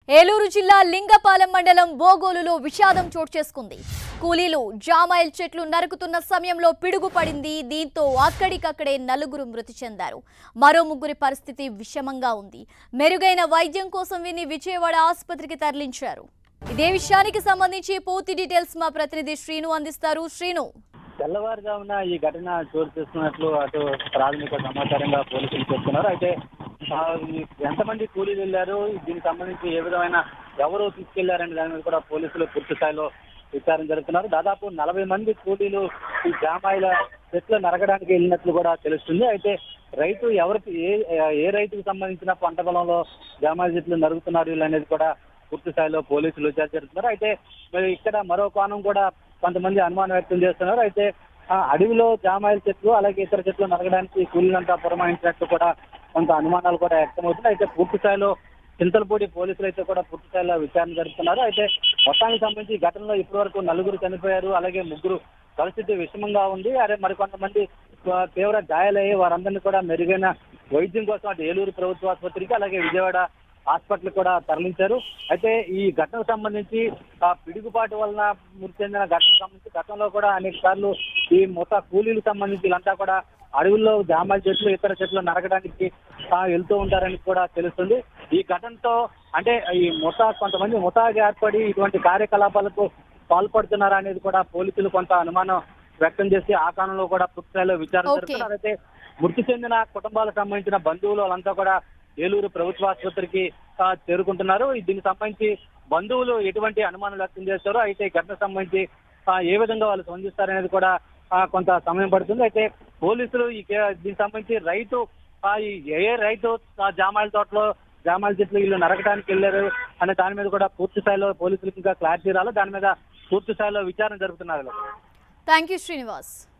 ఏలూరు జిల్లా లింగపాలెం మండలం బోగోలులో విషాదం చోటు చేసుకుంది కూలీలు జామాయిల్ చెట్లు నరుకుతున్న సమయంలో పిడుగు పడింది దీంతో అక్కడికక్కడే నలుగురు మృతి చెందారు మరో ముగ్గురి పరిస్థితి విషమంగా ఉంది మెరుగైన వైద్యం కోసం వీరిని విజయవాడ ఆసుపత్రికి తరలించారు ఇదే విషయానికి సంబంధించి పూర్తి డీటెయిల్స్ మా ప్రతినిధి శ్రీను అందిస్తారు శ్రీను తెల్లవారుజామున ఈ ఘటన చోటు చేసుకున్నట్లు అటు ప్రాథమిక సమాచారంగా పోలీసులు చెప్తున్నారు అయితే ఆ, ఈ ఎంతమంది కూలీలు వెళ్ళారు దీనికి సంబంధించి ఏ విధమైన ఎవరు తీసుకెళ్లారనే దాని మీద కూడా పోలీసులు పూర్తి స్థాయిలో విచారణ జరుపుతున్నారు దాదాపు నలభై మంది కూలీలు ఈ జామాయిల చెట్లు నరగడానికి వెళ్ళినట్లు కూడా తెలుస్తుంది అయితే రైతు ఎవరికి ఏ ఏ రైతుకు సంబంధించిన పంట పొలంలో జామాయిల చెట్లు నరుగుతున్నారు వీళ్ళు అనేది కూడా పూర్తి స్థాయిలో పోలీసులు విచారణ జరుపుతున్నారు అయితే మరి ఇక్కడ మరో కోణం కూడా కొంతమంది అనుమానం వ్యక్తం చేస్తున్నారు అయితే ఆ అడవిలో జామాయిల చెట్లు అలాగే ఇతర చెట్లు నరగడానికి కూలీలంతా పురమాయించినట్టు కూడా కొంత అనుమానాలు కూడా వ్యక్తమవుతున్నాయి అయితే పూర్తి స్థాయిలో చింతలపూడి పోలీసులు అయితే కూడా పూర్తి స్థాయిలో విచారణ జరుపుతున్నారు అయితే మొత్తానికి సంబంధించి ఈ ఘటనలో ఇప్పటి వరకు నలుగురు చనిపోయారు అలాగే ముగ్గురు పరిస్థితి విషమంగా ఉంది అదే మరికొంతమంది ఆ, తీవ్ర గాయాలయ్యి వారందరినీ కూడా మెరుగైన వైద్యం కోసం అటు ఏలూరు ప్రభుత్వ ఆసుపత్రికి అలాగే విజయవాడ హాస్పిటల్ కూడా తరలించారు అయితే ఈ ఘటనకు సంబంధించి ఆ పిడుగుపాటు వలన మృతి చెందిన ఘటనకు సంబంధించి గతంలో కూడా అనేక సార్లు ఈ మొత్తం కూలీలకు సంబంధించి వీళ్ళంతా కూడా అడవుల్లో జామాయిల చెట్లు ఇతర చెట్లు నరకడానికి ఆ, వెళ్తూ ఉంటారని కూడా తెలుస్తుంది ఈ ఘటనతో అంటే ఈ ముఠా కొంతమంది ముఠాగా ఏర్పడి ఇటువంటి కార్యకలాపాలకు పాల్పడుతున్నారా అనేది కూడా పోలీసులు కొంత అనుమానం వ్యక్తం చేసి ఆ కాలంలో కూడా పూర్తి స్థాయిలో విచారణ Okay. జరుపుతున్నారు అయితే మృతి చెందిన కుటుంబాలకు సంబంధించిన బంధువులు వాళ్ళంతా కూడా ఏలూరు ప్రభుత్వ ఆసుపత్రికి ఆ, చేరుకుంటున్నారు దీనికి సంబంధించి బంధువులు ఎటువంటి అనుమానాలు వ్యక్తం చేస్తారో అయితే ఈ ఘటనకు సంబంధించి ఆ, ఏ విధంగా వాళ్ళు స్పందిస్తారనేది కూడా ఆ, కొంత సమయం పడుతుంది అయితే పోలీసులు ఈ కే- దీనికి సంబంధించి రైతు ఆ, ఈ ఏ రైతు ఆ, జామాయిల తోటలో జామాయిల చెట్లు వీళ్ళు నరకడానికి వెళ్ళారు అనే దాని మీద కూడా పూర్తి స్థాయిలో పోలీసులకు ఇంకా క్లారిటీ రాలి దాని మీద పూర్తి స్థాయిలో విచారణ జరుపుతున్నారు థ్యాంక్ యూ శ్రీనివాస్